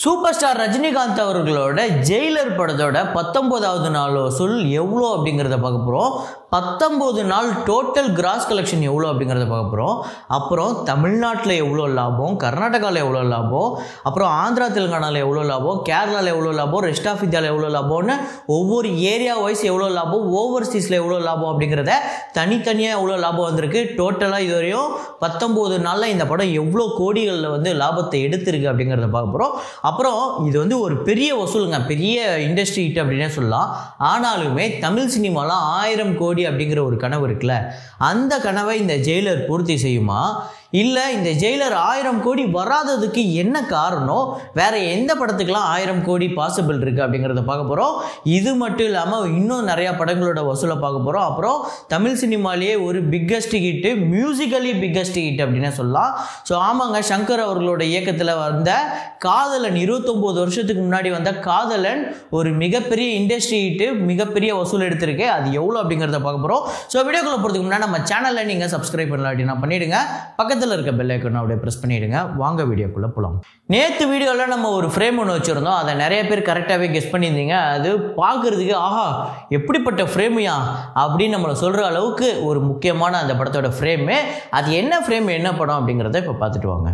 super star Rajinikanth அவர்களோட Jailer படத்தோட பத்தொம்போதாவது நாள் வசூல் எவ்வளோ அப்படிங்கிறத பார்க்க போகிறோம் பத்தொம்போது நாள் டோட்டல் கிராஸ் கலெக்ஷன் எவ்வளோ அப்படிங்கிறத பார்க்க போகிறோம் அப்புறம் தமிழ்நாட்டில் எவ்வளோ லாபம் கர்நாடகாவில் எவ்வளோ லாபம் அப்புறம் ஆந்திரா தெலுங்கானாவில் எவ்வளோ லாபம் கேரளாவில் எவ்வளோ லாபம் ரெஸ்ட் ஆஃப் இந்தியாவில் எவ்வளோ லாபம்னு ஒவ்வொரு ஏரியா வைஸ் எவ்வளோ லாபம் ஓவர்சீஸில் எவ்வளோ லாபம் அப்படிங்கிறத தனித்தனியாக எவ்வளோ லாபம் வந்திருக்கு டோட்டலாக இது வரையும் பத்தொம்போது நாளில் இந்த படம் எவ்வளோ கோடிகளில் வந்து லாபத்தை எடுத்திருக்கு அப்படிங்கிறத பார்க்க போகிறோம் அப்புறம் இது வந்து ஒரு பெரிய வசூலுங்க பெரிய இண்டஸ்ட்ரி ஹிட் அப்படின்னே சொல்லலாம் ஆனாலுமே தமிழ் சினிமாலாம் ஆயிரம் கோடி அப்படிங்கிற ஒரு கனவு இருக்குல்ல அந்த கனவை இந்த ஜெயிலர் பூர்த்தி செய்யுமா இல்லை இந்த ஜெயிலர் ஆயிரம் கோடி வராததுக்கு என்ன காரணம் வேற எந்த படத்துக்கெல்லாம் ஆயிரம் கோடி பாசிபிள் இருக்குது அப்படிங்கிறத பார்க்க போகிறோம் இது மட்டும் இல்லாமல் இன்னும் நிறையா படங்களோட வசூலை பார்க்க போகிறோம் அப்புறம் தமிழ் சினிமாலேயே ஒரு biggest hit musically biggest hit அப்படின்னே சொல்லலாம் ஸோ ஆமாங்க சங்கர் அவர்களோட இயக்கத்தில் வந்த காதலன் இருபத்தொம்போது வருஷத்துக்கு முன்னாடி வந்த காதலன் ஒரு மிகப்பெரிய இண்டஸ்ட்ரி ஹிட்டு மிகப்பெரிய வசூல் எடுத்திருக்கு அது எவ்வளோ அப்படிங்கிறத பார்க்க போகிறோம் ஸோ வீடியோக்குள்ள போகிறதுக்கு முன்னாடி நம்ம சேனலில் நீங்கள் சப்ஸ்கிரைப் பண்ணல அப்படின்னா பண்ணிவிடுங்க பக்கத்தில் இருக்க பெல் ஐக்கன் அப்படியே ப்ரெஸ் பண்ணிவிடுங்க வாங்க வீடியோக்குள்ளே போகலாம் நேற்று வீடியோவில் நம்ம ஒரு ஃப்ரேம் ஒன்று வச்சுருந்தோம் அதை நிறைய பேர் கரெக்டாகவே கெஸ் பண்ணியிருந்தீங்க அது பார்க்குறதுக்கு ஆஹா எப்படிப்பட்ட ஃப்ரேமியா அப்படின்னு நம்மளை சொல்கிற அளவுக்கு ஒரு முக்கியமான அந்த படத்தோட ஃப்ரேமு அது என்ன ஃப்ரேம் என்ன படம் அப்படிங்கிறத இப்போ பார்த்துட்டு வாங்க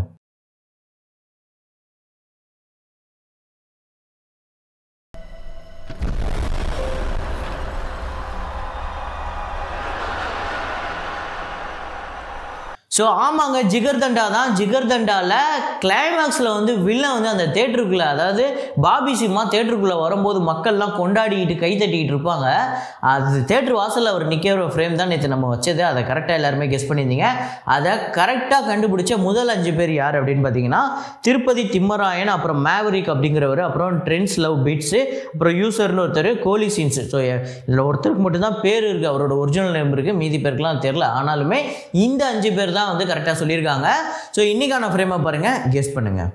ஸோ ஆமாங்க ஜிகர்தண்டா தான் ஜிகர்தண்டாவில் கிளைமேக்ஸில் வந்து வில்லன் வந்து அந்த தேட்டருக்குள்ளே அதாவது பாபி சிம்மா தேட்டருக்குள்ளே வரும்போது மக்கள்லாம் கொண்டாடிக்கிட்டு கை தட்டிக்கிட்டு இருப்பாங்க அது தேட்டர் வாசலில் அவர் நிற்கிற ஃப்ரேம் தான் நேற்று நம்ம வச்சது அதை கரெக்டாக எல்லாருமே கெஸ் பண்ணியிருந்தீங்க அதை கரெக்டாக கண்டுபிடிச்ச முதல் அஞ்சு பேர் யார் அப்படின்னு பார்த்தீங்கன்னா திருப்பதி திம்மராயன் அப்புறம் மேவரிக் அப்படிங்கிறவர் அப்புறம் ட்ரெண்ட்ஸ் லவ் பீட்ஸு அப்புறம் யூசர்னு ஒருத்தர் கோலி சீன்ஸு ஸோ இதில் ஒருத்தருக்கு மட்டும்தான் பேர் இருக்குது அவரோட ஒரிஜினல் நேம் இருக்குது மீதி பேருக்குலாம் தெரில ஆனாலுமே இந்த அஞ்சு பேர் தான் வந்து கரெக்டாக சொல்லியிருக்காங்க ஸோ இன்றைக்கான ஃப்ரேமை பாருங்கள் கெஸ் பண்ணுங்கள்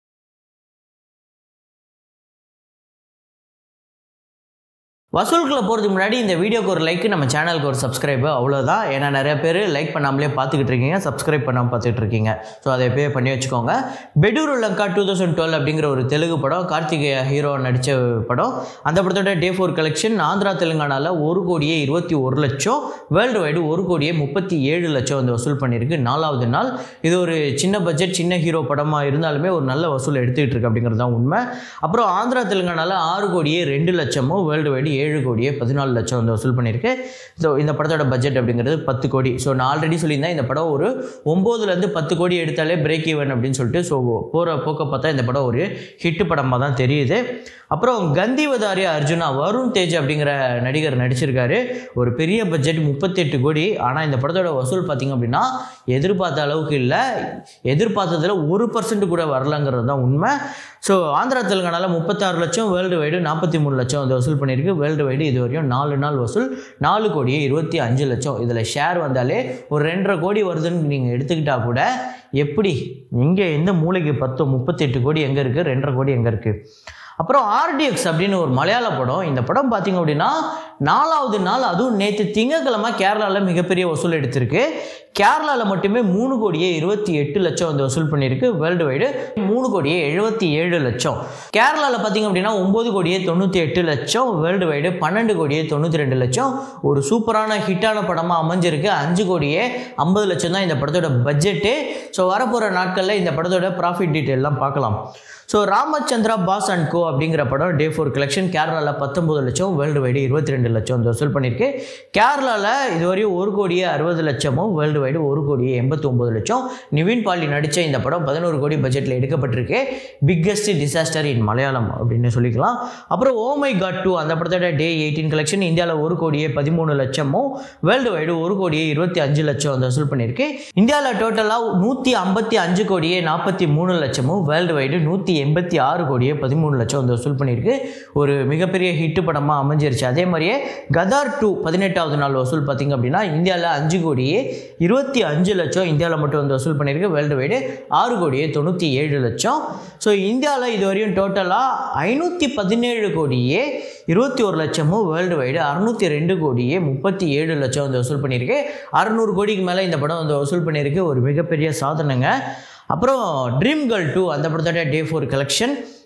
வசூல்களை போகிறதுக்கு முன்னாடி இந்த வீடியோக்கு ஒரு லைக் நம்ம சேனலுக்கு ஒரு சப்ஸ்கிரைபு அவ்வளோதான் ஏன்னா நிறைய பேர் லைக் பண்ணாமலே பார்த்துக்கிட்டு இருக்கீங்க சப்ஸ்கிரைப் பண்ணாமல் பார்த்துட்டு இருக்கீங்க ஸோ அதை பே பண்ணி வச்சுக்கோங்க Bedurulanka two thousand twelve அப்படிங்கிற ஒரு தெலுங்கு படம் கார்த்திகேய ஹீரோ நடித்த படம் அந்த படத்தோட டே ஃபோர் கலெக்ஷன் ஆந்திரா தெலுங்கானாவில் ஒரு கோடியே இருபத்தி ஒரு லட்சம் வேர்ல்டு வைடு ஒரு கோடியே முப்பத்தி ஏழு லட்சம் வந்து வசூல் பண்ணியிருக்கு நாலாவது நாள் இது ஒரு சின்ன பட்ஜெட் சின்ன ஹீரோ படமாக இருந்தாலுமே ஒரு நல்ல வசூல் எடுத்துக்கிட்டு இருக்கு அப்படிங்கிறது தான் உண்மை அப்புறம் ஆந்திரா தெலுங்கானாவில் ஆறு கோடியே ரெண்டு லட்சமும் வேர்ல்டு வைடு ஏழு கோடியே பதினாலு லட்சம் வந்து வசூல் பண்ணியிருக்கு ஸோ இந்த படத்தோட பட்ஜெட் அப்படிங்கிறது பத்து கோடி ஸோ நான் ஆல்ரெடி சொல்லியிருந்தேன் இந்த படம் ஒரு ஒம்போதுலேருந்து பத்து கோடி எடுத்தாலே பிரேக் ஈவன் அப்படின்னு சொல்லிட்டு ஸோ போகிற போக்க பார்த்தா இந்த படம் ஒரு ஹிட் படமாக தான் தெரியுது அப்புறம் கந்திவதாரி அர்ஜுனா வருண் தேஜ் அப்படிங்கிற நடிகர் நடிச்சிருக்காரு ஒரு பெரிய பட்ஜெட் முப்பத்தெட்டு கோடி ஆனால் இந்த படத்தோட வசூல் பார்த்திங்க அப்படின்னா எதிர்பார்த்த அளவுக்கு இல்லை எதிர்பார்த்ததில் ஒரு பர்சன்ட் கூட வரலங்கிறது தான் உண்மை ஸோ ஆந்திரா தெலுங்கானாவில் முப்பத்தாறு லட்சம் வேர்ல்டு வைடு நாற்பத்தி மூணு லட்சம் வந்து வசூல் பண்ணியிருக்கு வேர்ல்டு வைடு இது வரையும் நாலு நாள் வசூல் நாலு கோடியே இருபத்தி அஞ்சு லட்சம் இதில் ஷேர் வந்தாலே ஒரு ரெண்டரை கோடி வருதுன்னு நீங்கள் எடுத்துக்கிட்டால் கூட எப்படி இங்கே எந்த மூளைக்கு பத்து முப்பத்தெட்டு கோடி எங்கே இருக்குது ரெண்டரை கோடி எங்கே இருக்குது அப்புறம் ஆர்டிஎக்ஸ் அப்படின்னு ஒரு மலையாள படம் இந்த படம் பார்த்திங்க அப்படின்னா நாலாவது நாள் அதுவும் நேற்று திங்கக்கிழமை கேரளாவில் மிகப்பெரிய வசூல் எடுத்திருக்கு கேரளாவில் மட்டுமே மூணு கோடியே இருபத்தி எட்டு லட்சம் வந்து வசூல் பண்ணியிருக்கு வேர்ல்டு வைடு மூணு கோடியே எழுபத்தி ஏழு லட்சம் கேரளாவில் பார்த்திங்க அப்படின்னா ஒம்பது கோடியே தொண்ணூற்றி எட்டு லட்சம் வேர்ல்டு வைடு பன்னெண்டு கோடியே தொண்ணூற்றி ரெண்டு லட்சம் ஒரு சூப்பரான ஹிட்டான படமாக அமைஞ்சிருக்கு அஞ்சு கோடியே ஐம்பது லட்சம் தான் இந்த படத்தோட பட்ஜெட்டு ஸோ வரப்போகிற நாட்களில் இந்த படத்தோட ப்ராஃபிட் டீட்டெயிலாம் பார்க்கலாம் so Ramachandra boss and co அப்படிங்கிற படம் டே ஃபோர் கலெக்ஷன் கேரளாவில் பத்தொம்பது லட்சம் வேர்ல்டு வைடு இருபத்தி ரெண்டு லட்சம் வந்து வசூல் பண்ணியிருக்கு கேரளாவில் இதுவரையும் ஒரு கோடியே அறுபது லட்சமும் வேர்ல்டு வைடு ஒரு கோடியே எண்பத்தி ஒம்பது லட்சம் நிவின் பாலி நடித்த இந்த படம் பதினோரு கோடி பட்ஜெட்டில் எடுக்கப்பட்டிருக்கு பிக்கஸ்ட் டிசாஸ்டர் இன் மலையாளம் அப்படின்னு சொல்லிக்கலாம் அப்புறம் ஓமை காட் டூ அந்த படத்தோட டே எயிட்டீன் கலெக்ஷன் இந்தியாவில் ஒரு கோடியே பதிமூணு லட்சமும் வேர்ல்டு வைடு ஒரு கோடியே இருபத்தி அஞ்சு லட்சம் வந்து வசூல் பண்ணியிருக்கு இந்தியாவில் டோட்டலாக நூற்றி ஐம்பத்தி அஞ்சு கோடியே நாற்பத்தி மூணு லட்சமும் வேர்ல்டு வைடு நூற்றி எண்பத்தி ஆறு கோடியே பதிமூணு லட்சம் வந்து வசூல் பண்ணியிருக்கு ஒரு மிகப்பெரிய ஹிட் படமாக அமைஞ்சிருச்சு அதே மாதிரியே கதார் டூ பதினெட்டாவது நாள் வசூல் பார்த்திங்க அப்படின்னா இந்தியாவில் அஞ்சு கோடியே இருபத்தி அஞ்சு லட்சம் இந்தியாவில் மட்டும் வந்து வசூல் பண்ணியிருக்கு வேர்ல்டு வைடு ஆறு கோடியே தொண்ணூற்றி ஏழு லட்சம் ஸோ இந்தியாவில் இதுவரையும் டோட்டலாக ஐநூற்றி பதினேழு கோடியே இருபத்தி ஒரு லட்சமும் வேர்ல்டு வைடு அறுநூற்றி ரெண்டு கோடியே முப்பத்தி ஏழு லட்சம் வந்து வசூல் பண்ணியிருக்கு அறுநூறு கோடிக்கு மேலே இந்த படம் வந்து வசூல் பண்ணியிருக்கு ஒரு மிகப்பெரிய சாதனைங்க அப்புறம் ட்ரீம் கேர்ள் டூ அந்த படத்தோட டே ஃபோர் கலெக்ஷன்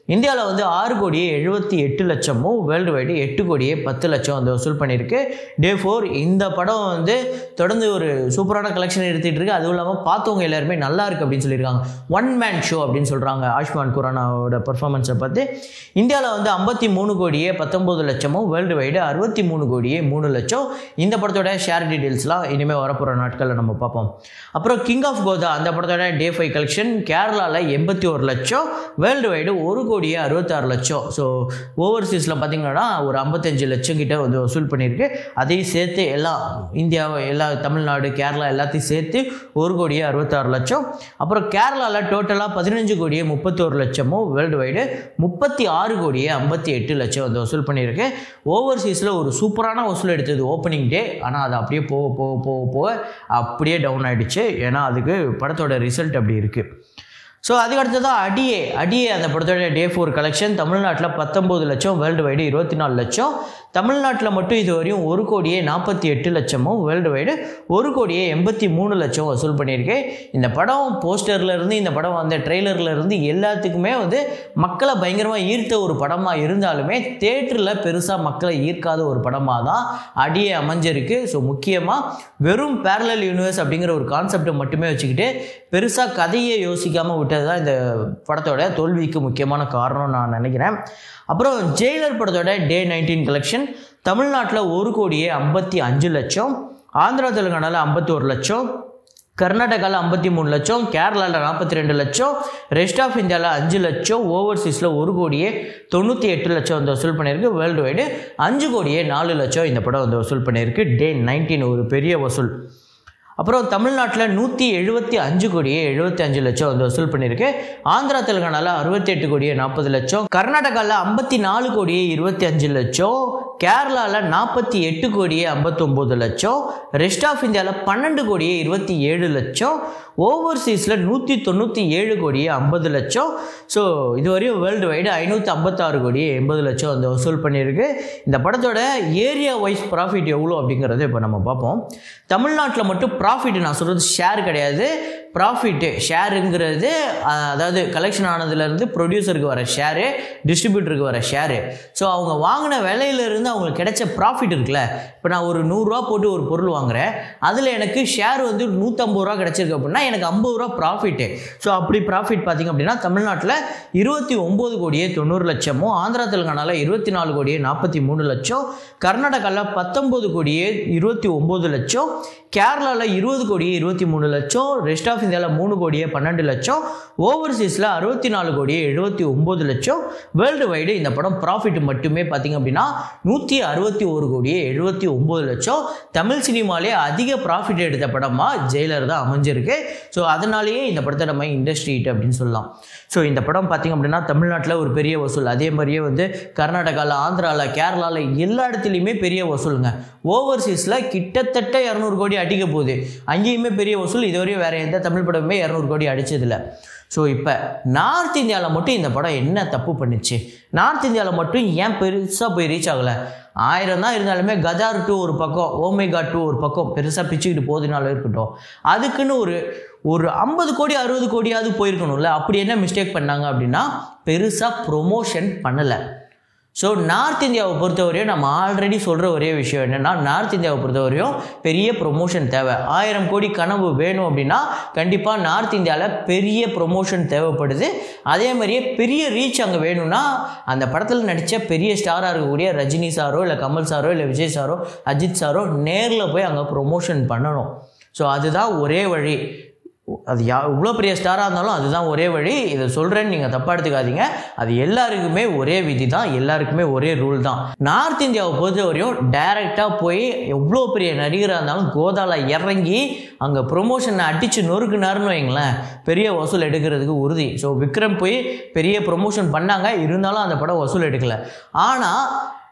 இந்தியாவில் வந்து ஆறு கோடியே எழுபத்தி எட்டு லட்சமும் வேர்ல்டு வைடு எட்டு கோடியே பத்து லட்சம் வந்து வசூல் பண்ணியிருக்கு டே ஃபோர் இந்த படம் வந்து தொடர்ந்து ஒரு சூப்பரான கலெக்ஷன் எடுத்துகிட்டு இருக்கு அதுவும் இல்லாமல் பார்த்தவங்க எல்லாருமே நல்லா இருக்கு அப்படின்னு சொல்லியிருக்காங்க ஒன் மேன் ஷோ அப்படின்னு சொல்கிறாங்க ஆயுஷ்மான் குரானாவோட பர்ஃபார்மன்ஸை பார்த்து இந்தியாவில் வந்து ஐம்பத்தி மூணு கோடியே பத்தொம்போது லட்சமும் வேர்ல்டு வைடு அறுபத்தி மூணு கோடியே மூணு லட்சம் இந்த படத்தோட ஷேர் டீட்டெயில்ஸ்லாம் இனிமேல் வரப்போகிற நாட்களில் நம்ம பார்ப்போம் அப்புறம் கிங் ஆஃப் கோதா அந்த படத்தோட டே ஃபைவ் கலெக்ஷன் கேரளாவில் எண்பத்தி ஒரு லட்சம் வேர்ல்டு வைடு ஒரு கோடியே அறுபத்தாறு லட்சம் ஸோ ஓவர்சீஸில் பார்த்தீங்கன்னா ஒரு ஐம்பத்தஞ்சு லட்சம் கிட்ட வந்து வசூல் பண்ணியிருக்கு அதையும் சேர்த்து எல்லாம் இந்தியா எல்லா தமிழ்நாடு கேரளா எல்லாத்தையும் சேர்த்து ஒரு கோடியே அறுபத்தாறு லட்சம் அப்புறம் கேரளாவில் டோட்டலாக பதினஞ்சு கோடியே முப்பத்தோரு லட்சமும் வேர்ல்டு வைடு முப்பத்தி ஆறு கோடியே ஐம்பத்தி எட்டு லட்சம் வந்து வசூல் பண்ணியிருக்கு ஓவர்சீஸில் ஒரு சூப்பரான வசூல் எடுத்தது ஓப்பனிங் டே ஆனால் அது அப்படியே போக போக போக போக அப்படியே டவுன் ஆகிடுச்சு ஏன்னா அதுக்கு படத்தோட ரிசல்ட் அப்படி இருக்குது ஸோ அதுக்கு அடுத்ததான் அடியே அடியே அந்த படத்தோட டே ஃபோர் கலெக்ஷன் தமிழ்நாட்டில் பத்தொம்போது லட்சம் வேர்ல்டு வைடு இருபத்தி நாலு லட்சம் தமிழ்நாட்டில் மட்டும் இது வரையும் ஒரு கோடியே நாற்பத்தி எட்டு லட்சமும் வேர்ல்டு வைடு ஒரு கோடியே எண்பத்தி மூணு லட்சம் வசூல் பண்ணியிருக்கு இந்த படம் போஸ்டர்ல இருந்து இந்த படம் வந்த ட்ரெய்லர்ல இருந்து எல்லாத்துக்குமே வந்து மக்களை பயங்கரமாக ஈர்த்த ஒரு படமாக இருந்தாலுமே தேட்டரில் பெருசாக மக்களை ஈர்க்காத ஒரு படமாக தான் அடியே அமைஞ்சிருக்கு ஸோ முக்கியமாக வெறும் பேரலல் யூனிவர்ஸ் அப்படிங்கிற ஒரு கான்செப்டை மட்டுமே வச்சுக்கிட்டு பெருசாக கதையை யோசிக்காமல் விட்டது தான் இந்த படத்தோட தோல்விக்கு முக்கியமான காரணம் நான் நினைக்கிறேன் அப்புறம் ஜெயிலர் படத்தோட டே நைன்டீன் கலெக்ஷன் தமிழ்நாட்டில் ஒரு கோடியே ஐம்பத்தி அஞ்சு லட்சம் ஆந்திரா தெலுங்கானாவில் ஐம்பத்தோரு லட்சம் கர்நாடகாவில் ஐம்பத்தி மூணு லட்சம் கேரளாவில் நாற்பத்தி ரெண்டு லட்சம் ரெஸ்ட் ஆஃப் இந்தியாவில் அஞ்சு லட்சம் ஓவர்சீஸில் ஒரு கோடியே தொண்ணூற்றி எட்டு லட்சம் வந்து வசூல் பண்ணியிருக்கு வேர்ல்டு வைடு அஞ்சு கோடியே நாலு லட்சம் இந்த படம் வந்து வசூல் பண்ணியிருக்கு டே நைன்டீன் ஒரு பெரிய வசூல் அப்புறம் தமிழ்நாட்டில் நூற்றி எழுபத்தி அஞ்சு கோடியே எழுபத்தி அஞ்சு லட்சம் வந்து வசூல் பண்ணியிருக்கு ஆந்திரா தெலுங்கானாவில் அறுபத்தெட்டு கோடியே நாற்பது லட்சம் கர்நாடகாவில் ஐம்பத்தி நாலு கோடியே இருபத்தி அஞ்சு லட்சம் கேரளாவில் நாற்பத்தி எட்டு கோடியே ஐம்பத்தொம்போது லட்சம் ரெஸ்ட் ஆஃப் இந்தியாவில் பன்னெண்டு கோடியே இருபத்தி ஏழு லட்சம் ஓவர்சீஸில் நூற்றி தொண்ணூற்றி ஏழு கோடியே ஐம்பது லட்சம் ஸோ இதுவரையும் வேர்ல்டு வைடு ஐநூற்றி ஐம்பத்தாறு கோடியே எண்பது லட்சம் வந்து வசூல் பண்ணியிருக்கு இந்த படத்தோட ஏரியா வைஸ் ப்ராஃபிட் எவ்வளோ அப்படிங்கிறத இப்போ நம்ம பார்ப்போம் தமிழ்நாட்டில் மட்டும் ப்ராஃபிட் நான் சொல்கிறது ஷேர் கிடையாது ப்ராஃபிட்டு ஷேருங்கிறது அதாவது கலெக்ஷன் ஆனதுலேருந்து ப்ரொடியூசருக்கு வர ஷேரு டிஸ்ட்ரிபியூட்டருக்கு வர ஷேரு ஸோ அவங்க வாங்கின விலையிலேருந்து அவங்களுக்கு கிடைச்ச ப்ராஃபிட் இருக்குல்ல இப்போ நான் ஒரு நூறுரூவா போட்டு ஒரு பொருள் வாங்குறேன் அதில் எனக்கு ஷேர் வந்து நூற்றம்பது ரூபா கிடச்சிருக்கு அப்படின்னா எனக்கு ஐம்பது ரூபா ப்ராஃபிட்டு ஸோ அப்படி ப்ராஃபிட் பார்த்திங்க அப்படின்னா தமிழ்நாட்டில் இருபத்தி ஒம்பது கோடியே தொண்ணூறு லட்சமும் ஆந்திரா தெலுங்கானாவில் இருபத்தி நாலு கோடியே நாற்பத்தி மூணு லட்சம் கர்நாடகாவில் பத்தொம்பது கோடியே இருபத்தி ஒம்பது லட்சம் கேரளாவில் இருபது கோடியே இருபத்தி மூணு லட்சம் ரெஸ்ட் ஆஃப் இந்தியாவில் மூணு கோடியே பன்னெண்டு லட்சம் ஓவர்சீஸில் அறுபத்தி நாலு கோடியே எழுபத்தி ஒம்பது லட்சம் வேர்ல்டு வைடு இந்த படம் ப்ராஃபிட் மட்டுமே பார்த்திங்க அப்படின்னா நூற்றி அறுபத்தி ஒரு கோடியே எழுபத்தி ஒம்பது லட்சம் தமிழ் சினிமாலே அதிக ப்ராஃபிட் எடுத்த படமாக ஜெயிலர் தான் அமைஞ்சிருக்கு ஸோ அதனாலேயே இந்த படத்தை நம்ம இண்டஸ்ட்ரி ஹிட் அப்படின்னு சொல்லலாம் ஸோ இந்த படம் பார்த்திங்க அப்படின்னா தமிழ்நாட்டில் ஒரு பெரிய வசூல் அதே மாதிரியே வந்து கர்நாடகாவில் ஆந்திராவில் கேரளாவில் எல்லா இடத்துலையுமே பெரிய வசூலுங்க ஓவர்சீஸில் கிட்டத்தட்ட இரநூறு கோடி அடிக்க போகுது அங்கேயுமே பெரிய வசூல் இதுவரையும் வேறு எந்த தமிழ் படமுமே இரநூறு கோடி அடிச்சதில்லை ஸோ இப்போ நார்த் இந்தியாவில் மட்டும் இந்த படம் என்ன தப்பு பண்ணுச்சு நார்த் இந்தியாவில் மட்டும் ஏன் பெருசாக போய் ரீச் ஆகலை ஆயிரம் தான் இருந்தாலுமே கஜார் டூ ஒரு பக்கம் ஓமேகா டூ ஒரு பக்கம் பெருசாக பிச்சுக்கிட்டு போகுதுனாலும் இருக்கட்டும் அதுக்குன்னு ஒரு ஒரு ஐம்பது கோடி அறுபது கோடியாவது போயிருக்கணும்ல அப்படி என்ன மிஸ்டேக் பண்ணாங்க அப்படின்னா பெருசாக ப்ரொமோஷன் பண்ணலை ஸோ நார்த் இந்தியாவை பொறுத்தவரையும் நம்ம ஆல்ரெடி சொல்கிற ஒரே விஷயம் என்னென்னா நார்த் இந்தியாவை பொறுத்தவரையும் பெரிய ப்ரொமோஷன் தேவை ஆயிரம் கோடி கனவு வேணும் அப்படின்னா கண்டிப்பாக நார்த் இந்தியாவில் பெரிய ப்ரொமோஷன் தேவைப்படுது அதே மாதிரியே பெரிய ரீச் அங்கே வேணும்னா அந்த படத்தில் நடித்த பெரிய ஸ்டாராக இருக்கக்கூடிய ரஜினி சாரோ இல்லை கமல் சாரோ இல்லை விஜய் சாரோ அஜித் சாரோ நேரில் போய் அங்கே ப்ரொமோஷன் பண்ணணும் ஸோ அதுதான் ஒரே வழி அது யா இவ்வளோ பெரிய ஸ்டாராக இருந்தாலும் அதுதான் ஒரே வழி இதை சொல்கிறேன்னு நீங்கள் தப்பாக எடுத்துக்காதீங்க அது எல்லாருக்குமே ஒரே விதி தான் எல்லாருக்குமே ஒரே ரூல் தான் நார்த் இந்தியாவை பொறுத்தவரையும் டைரெக்டாக போய் எவ்வளோ பெரிய நடிகராக இருந்தாலும் கோதால இறங்கி அங்கே ப்ரொமோஷனை அடித்து நொறுக்குனாருன்னு வைங்களேன் பெரிய வசூல் எடுக்கிறதுக்கு உறுதி ஸோ விக்ரம் போய் பெரிய ப்ரொமோஷன் பண்ணாங்க இருந்தாலும் அந்த படம் வசூல் எடுக்கலை ஆனால்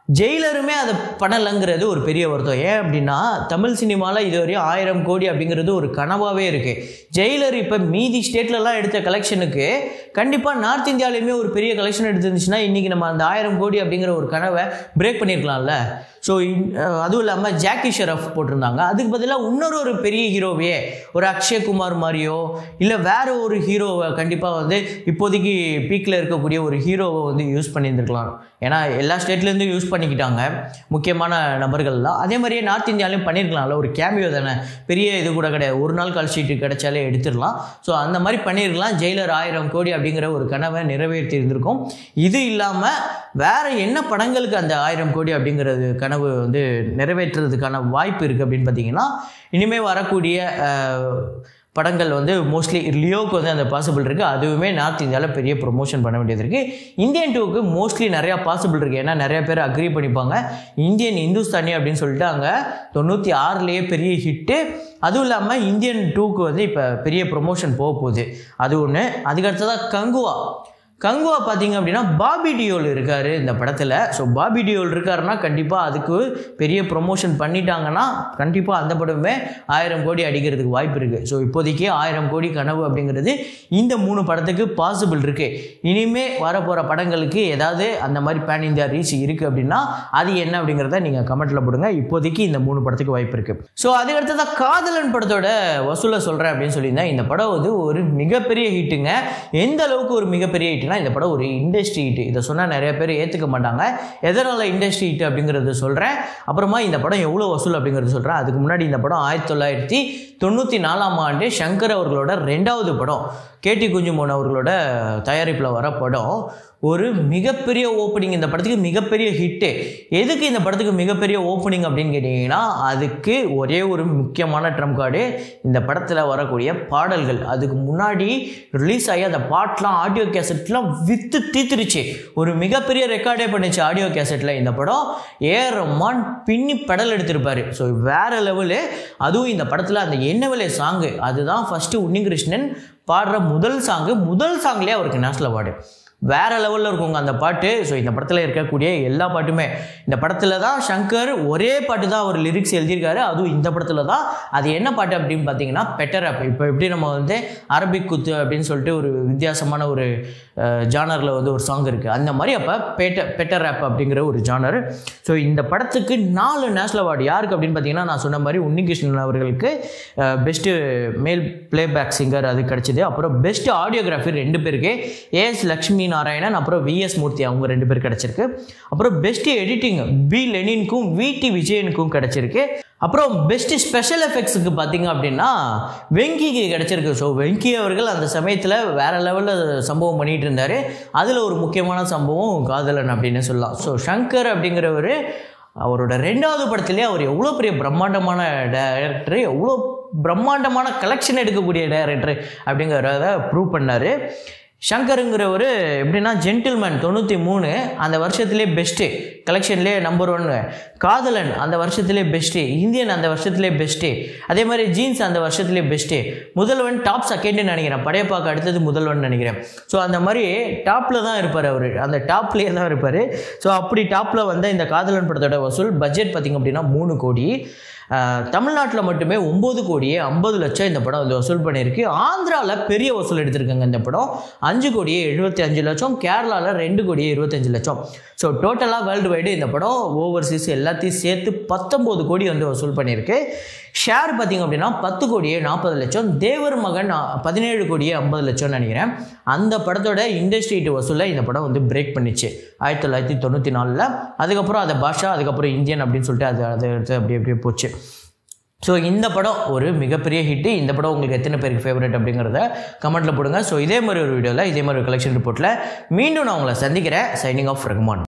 ஜெயிலருமே அதை பண்ணலைங்கிறது ஒரு பெரிய வருத்தம் ஏன் அப்படின்னா தமிழ் சினிமாவில் இதுவரையும் ஆயிரம் கோடி அப்படிங்கிறது ஒரு கனவாகவே இருக்குது ஜெயிலர் இப்போ மீதி ஸ்டேட்லலாம் எடுத்த கலெக்ஷனுக்கு கண்டிப்பாக நார்த் இந்தியாவிலையுமே ஒரு பெரிய கலெக்ஷன் எடுத்துருந்துச்சுன்னா இன்றைக்கி நம்ம அந்த ஆயிரம் கோடி அப்படிங்கிற ஒரு கனவை பிரேக் பண்ணியிருக்கலாம்ல ஸோ அதுவும் இல்லாமல் ஜாக்கி ஷெரஃப் போட்டிருந்தாங்க அதுக்கு பதிலாக இன்னொரு ஒரு பெரிய ஹீரோவையே ஒரு அக்ஷயகுமார் மாதிரியோ இல்லை வேற ஒரு ஹீரோவை கண்டிப்பாக வந்து இப்போதைக்கு பீக்கில் இருக்கக்கூடிய ஒரு ஹீரோவை வந்து யூஸ் பண்ணியிருந்துருக்கலாம் ஏன்னா எல்லா ஸ்டேட்லேருந்தும் யூஸ் பண்ணிக்கிட்டாங்க முக்கியமான நபர்கள்லாம் அதே மாதிரியே நார்த் இந்தியாலையும் பண்ணியிருக்கலாம்ல ஒரு கேமியோ தானே பெரிய இது கூட கிடையாது ஒரு நாள் கால் ஷீட்டு கிடைச்சாலே எடுத்துடலாம் ஸோ அந்த மாதிரி பண்ணியிருக்கலாம் ஜெயிலர் ஆயிரம் கோடி அப்படிங்கிற ஒரு கனவை நிறைவேற்றி இருந்திருக்கும் இது இல்லாமல் வேற என்ன படங்களுக்கு அந்த ஆயிரம் கோடி அப்படிங்கிறது கனவு வந்து நிறைவேற்றுறதுக்கான வாய்ப்பு இருக்குது அப்படின்னு பார்த்தீங்கன்னா இனிமேல் வரக்கூடிய அஹ், படங்கள் வந்து மோஸ்ட்லி லியோவுக்கு வந்து அந்த பாசிபிள் இருக்குது அதுவுமே நார்த் இந்தியாவில் பெரிய ப்ரொமோஷன் பண்ண வேண்டியது இருக்குது இந்தியன் டூக்கு மோஸ்ட்லி நிறையா பாசிபிள் இருக்குது ஏன்னா நிறைய பேர் அக்ரி பண்ணிப்பாங்க இந்தியன் இந்துஸ்தானி அப்படின்னு சொல்லிட்டு அங்கே தொண்ணூற்றி ஆறுலேயே பெரிய ஹிட்டு அதுவும் இல்லாமல் இந்தியன் டூக்கு வந்து இப்போ பெரிய ப்ரொமோஷன் போக போகுது அது ஒன்று அதுக்கடுத்ததாக கங்குவா கங்குவா பார்த்தீங்க அப்படின்னா பாபி டியோல் இருக்கார் இந்த படத்தில் ஸோ பாபி டியோல் இருக்காருன்னா கண்டிப்பாக அதுக்கு பெரிய ப்ரொமோஷன் பண்ணிட்டாங்கன்னா கண்டிப்பாக அந்த படமே ஆயிரம் கோடி அடிக்கிறதுக்கு வாய்ப்பு இருக்குது ஸோ இப்போதைக்கு ஆயிரம் கோடி கனவு அப்படிங்கிறது இந்த மூணு படத்துக்கு பாசிபிள் இருக்குது இனிமே வரப்போகிற படங்களுக்கு ஏதாவது அந்த மாதிரி பேன் இந்தியா ரீச் இருக்குது அப்படின்னா அது என்ன அப்படிங்கிறத நீங்கள் கமெண்ட்டில் போடுங்க இப்போதைக்கு இந்த மூணு படத்துக்கு வாய்ப்பு இருக்குது ஸோ அதுக்கடுத்ததாக காதலன் படத்தோட வசூலை சொல்கிறேன் அப்படின்னு சொல்லியிருந்தேன் இந்த படம் வந்து ஒரு மிகப்பெரிய ஹிட்டுங்க எந்த அளவுக்கு ஒரு மிகப்பெரிய ஹிட்னா இந்த படம் ஒரு இண்டஸ்ட்ரி ஹிட் இதை சொன்னால் நிறைய பேர் ஏற்றுக்க மாட்டாங்க எதனால் இண்டஸ்ட்ரி ஹிட் அப்படிங்கிறது சொல்கிறேன் அப்புறமா இந்த படம் எவ்வளோ வசூல் அப்படிங்கிறது சொல்கிறேன் அதுக்கு முன்னாடி இந்த படம் ஆயிரத்தி தொள்ளாயிரத்தி தொண்ணூற்றி நாலாம் ஆண்டு சங்கர் அவர்களோட ரெண்டாவது படம் கேடி குஞ்சுமோன் அவர்களோட தயாரிப்பில் வர படம் ஒரு மிகப்பெரிய ஓப்பனிங் இந்த படத்துக்கு மிகப்பெரிய ஹிட்டு எதுக்கு இந்த படத்துக்கு மிகப்பெரிய ஓப்பனிங் அப்படின்னு கேட்டிங்கன்னா அதுக்கு ஒரே ஒரு முக்கியமான ட்ரம் கார்டு இந்த படத்தில் வரக்கூடிய பாடல்கள் அதுக்கு முன்னாடி ரிலீஸ் ஆகி அந்த பாட்டெலாம் ஆடியோ கேசட்லாம் வித்து தீத்துருச்சு ஒரு மிகப்பெரிய ரெக்கார்டே பண்ணுச்சு ஆடியோ கேசட்டில் இந்த படம் ஏ ரஹ்மான் பின்னி பெடல் எடுத்திருப்பாரு ஸோ வேற லெவலு அதுவும் இந்த படத்தில் அந்த என்னவிலை சாங்கு அதுதான் ஃபஸ்ட்டு உன்னிகிருஷ்ணன் பாடுற முதல் சாங்கு முதல் சாங்லேயே அவருக்கு நேஷனல் அவார்டு வேற லெவலில் இருக்குங்க அந்த பாட்டு ஸோ இந்த படத்தில் இருக்கக்கூடிய எல்லா பாட்டுமே இந்த படத்தில் தான் சங்கர் ஒரே பாட்டு தான் அவர் லிரிக்ஸ் எழுதியிருக்காரு அதுவும் இந்த படத்தில் தான் அது என்ன பாட்டு அப்படின்னு பார்த்தீங்கன்னா பெட்டர் ஆப் இப்போ எப்படி நம்ம வந்து அரபிக் குத்து அப்படின்னு சொல்லிட்டு ஒரு வித்தியாசமான ஒரு ஜானரில் வந்து ஒரு சாங் இருக்குது அந்த மாதிரி அப்போ பெட்டர் பெட்டர் ஆப் அப்படிங்கிற ஒரு ஜானர் ஸோ இந்த படத்துக்கு நாலு நேஷனல் அவார்டு யாருக்கு அப்படின்னு பார்த்தீங்கன்னா நான் சொன்ன மாதிரி உன்னிகிருஷ்ணன் அவர்களுக்கு பெஸ்ட்டு மேல் பிளேபேக் சிங்கர் அது கிடச்சிது அப்புறம் பெஸ்ட் ஆடியோகிராஃபி ரெண்டு பேருக்கு ஏஎஸ் லக்ஷ்மி நாராயணன் அப்புறம் விஎஸ் மூர்த்தி அவங்க ரெண்டு பேர் கிடச்சிருக்கு அப்புறம் பெஸ்ட் எடிட்டிங் பி லெனின்க்கும் விடி விஜயனுக்கும் கிடச்சிருக்கு அப்புறம் பெஸ்ட் ஸ்பெஷல் எஃபெக்ட்ஸுக்கு பார்த்தீங்க அப்படின்னா வெங்கிக்கு கிடச்சிருக்கு ஸோ வெங்கி அவர்கள் அந்த சமயத்தில் வேற லெவலில் சம்பவம் பண்ணிட்டு இருந்தார் அதில் ஒரு முக்கியமான சம்பவம் காதலன் அப்படின்னு சொல்லலாம் ஸோ சங்கர் அப்படிங்கிறவர் அவரோட ரெண்டாவது படத்துலேயே அவர் எவ்வளோ பெரிய பிரம்மாண்டமான டைரக்டர் எவ்வளோ பிரம்மாண்டமான கலெக்ஷன் எடுக்கக்கூடிய டைரக்டர் அப்படிங்கிறத ப்ரூவ் பண்ணார் ஷங்கருங்கிறவர் எப்படின்னா ஜென்டில்மேன் தொண்ணூற்றி மூணு அந்த வருஷத்துலேயே பெஸ்ட்டு கலெக்ஷன்லேயே நம்பர் ஒன்று காதலன் அந்த வருஷத்துலேயே பெஸ்ட்டு இந்தியன் அந்த வருஷத்துலேயே பெஸ்ட்டு அதே மாதிரி ஜீன்ஸ் அந்த வருஷத்துலேயே பெஸ்ட்டு முதல்வன் டாப் செகண்டுன்னு நினைக்கிறேன் படையப்பாக்கு அடுத்தது முதல்வன் நினைக்கிறேன் ஸோ அந்த மாதிரி டாப்பில் தான் இருப்பார் அவர் அந்த டாப்லேயே தான் இருப்பார் ஸோ அப்படி டாப்பில் வந்த இந்த காதலன் படத்தோட வசூல் பட்ஜெட் பார்த்திங்க அப்படின்னா மூணு கோடி தமிழ்நாட்டில் மட்டுமே ஒம்பது கோடியே ஐம்பது லட்சம் இந்த படம் வந்து வசூல் பண்ணியிருக்கு ஆந்திராவில் பெரிய வசூல் எடுத்திருக்காங்க இந்த படம் அஞ்சு கோடியே எழுபத்தி அஞ்சு லட்சம் கேரளாவில் ரெண்டு கோடியே இருபத்தஞ்சு லட்சம் ஸோ டோட்டலாக வேர்ல்டு வைடு இந்த படம் ஓவர்சீஸ் எல்லாத்தையும் சேர்த்து பத்தொம்போது கோடி வந்து வசூல் பண்ணியிருக்கு ஷேர் பார்த்திங்க அப்படின்னா பத்து கோடியே நாற்பது லட்சம் தேவர் மகன் பதினேழு கோடியே ஐம்பது லட்சம்னு நினைக்கிறேன் அந்த படத்தோட இண்டஸ்ட்ரி வசூலில் இந்த படம் வந்து பிரேக் பண்ணிச்சு ஆயிரத்தி தொள்ளாயிரத்தி தொண்ணூற்றி நாலில் அதுக்கப்புறம் அதை பாஷா அதுக்கப்புறம் இந்தியன் அப்படின்னு சொல்லிட்டு அது அதை எடுத்து அப்படி அப்படியே போச்சு ஸோ இந்த படம் ஒரு மிகப்பெரிய ஹிட்டு இந்த படம் உங்களுக்கு எத்தனை பேருக்கு ஃபேவரட் அப்படிங்கிறத கமெண்ட்டில் போடுங்க ஸோ இதே மாதிரி ஒரு வீடியோவில் இதே மாதிரி ஒரு கலெக்ஷன் ரிப்போர்ட்டில் மீண்டும் நான் உங்களை சந்திக்கிறேன் சைனிங் ஆஃப் ரகுமான்